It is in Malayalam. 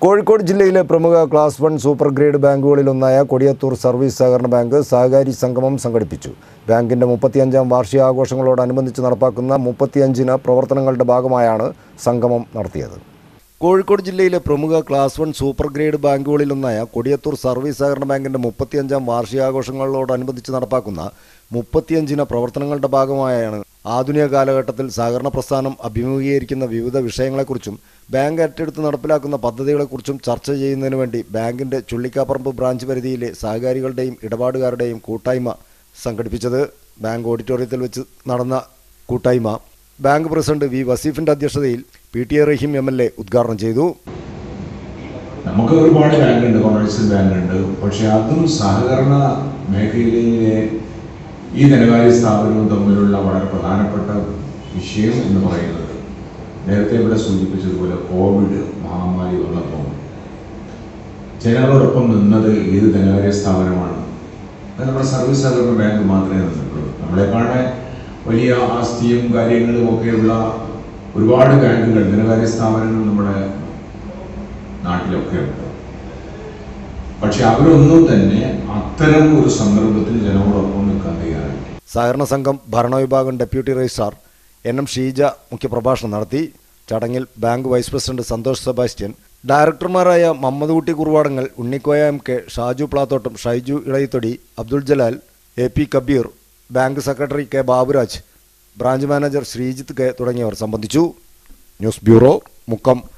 കോഴിക്കോട് ജില്ലയിലെ പ്രമുഖ ക്ലാസ് വൺ സൂപ്പർ ഗ്രേഡ് ബാങ്കുകളിലൊന്നായ കൊടിയത്തൂർ സർവീസ് സഹകരണ ബാങ്ക് സഹകാരി സംഗമം സംഘടിപ്പിച്ചു ബാങ്കിന്റെ മുപ്പത്തിയഞ്ചാം വാർഷികാഘോഷങ്ങളോടനുബന്ധിച്ച് നടപ്പാക്കുന്ന മുപ്പത്തിയഞ്ചിന് പ്രവർത്തനങ്ങളുടെ ഭാഗമായാണ് സംഗമം നടത്തിയത് കോഴിക്കോട് ജില്ലയിലെ പ്രമുഖ ക്ലാസ് വൺ സൂപ്പർ ഗ്രേഡ് ബാങ്കുകളിലൊന്നായ കൊടിയത്തൂർ സർവീസ് സഹകരണ ബാങ്കിന്റെ മുപ്പത്തിയഞ്ചാം വാർഷികാഘോഷങ്ങളോടനുബന്ധിച്ച് നടപ്പാക്കുന്ന മുപ്പത്തിയഞ്ചിന പ്രവർത്തനങ്ങളുടെ ഭാഗമായാണ് ആധുനിക കാലഘട്ടത്തിൽ സഹകരണ പ്രസ്ഥാനം അഭിമുഖീകരിക്കുന്ന വിവിധ വിഷയങ്ങളെക്കുറിച്ചും ബാങ്ക് ഏറ്റെടുത്ത് നടപ്പിലാക്കുന്ന പദ്ധതികളെക്കുറിച്ചും ചർച്ച ചെയ്യുന്നതിനു വേണ്ടി ബാങ്കിന്റെ ചുള്ളിക്കാപ്പറമ്പ് ബ്രാഞ്ച് പരിധിയിലെ സഹകാരികളുടെയും ഇടപാടുകാരുടെയും കൂട്ടായ്മ സംഘടിപ്പിച്ചത് ബാങ്ക് ഓഡിറ്റോറിയത്തിൽ വെച്ച് നടന്ന കൂട്ടായ്മ ബാങ്ക് പ്രസിഡന്റ് വി വസീഫിന്റെ അധ്യക്ഷതയിൽ P T A Rahim M L A ഉദ്ഘാടനം ചെയ്തു നമുക്ക് ഒരുപാട് ബാങ്കുണ്ട് കൊമേഴ്സ്യൽ ബാങ്കുണ്ട് പക്ഷെ അതും സഹകരണ മേഖലയിലെ ഈ ധനകാര്യ സ്ഥാപനവും തമ്മിലുള്ള വളരെ പ്രധാനപ്പെട്ട വിഷയം എന്ന് പറയുന്നത് നേരത്തെ ഇവിടെ സൂചിപ്പിച്ചതുപോലെ കോവിഡ് മഹാമാരി വന്നപ്പോൾ ജനങ്ങളോടൊപ്പം നിന്നത് ഏത് ധനകാര്യ സ്ഥാപനമാണ് അത് നമ്മുടെ സർവീസ് സഹകരണ ബാങ്ക് മാത്രമേ നിന്നിട്ടുള്ളൂ നമ്മളെക്കാളെ വലിയ ആസ്തിയും കാര്യങ്ങളും ഒക്കെയുള്ള ഒരുപാട് ബാങ്കുകൾ ധനകാര്യ സ്ഥാപനങ്ങൾ നമ്മുടെ നാട്ടിലൊക്കെ ഉണ്ട് പക്ഷെ അവരൊന്നും തന്നെ അത്തരം ഒരു സന്ദർഭത്തിൽ ജനങ്ങളോടൊപ്പം നിൽക്കാൻ തയ്യാറായി സഹകരണ സംഘം ഭരണവിഭാഗം deputy registrar N M Sheeja മുഖ്യപ്രഭാഷണം നടത്തി ചടങ്ങിൽ bank vice president Santhosh Sebastian ഡയറക്ടർമാരായ Mammad Kutty Kuruvadangal Unnikoya M K Shaju Plathottam Shaiju Elayithodi Abdul Jalal A P Kabeer bank secretary K Baburaj branch manager Sreejith K തുടങ്ങിയവർ സംബന്ധിച്ചു ന്യൂസ് ബ്യൂറോ മുക്കം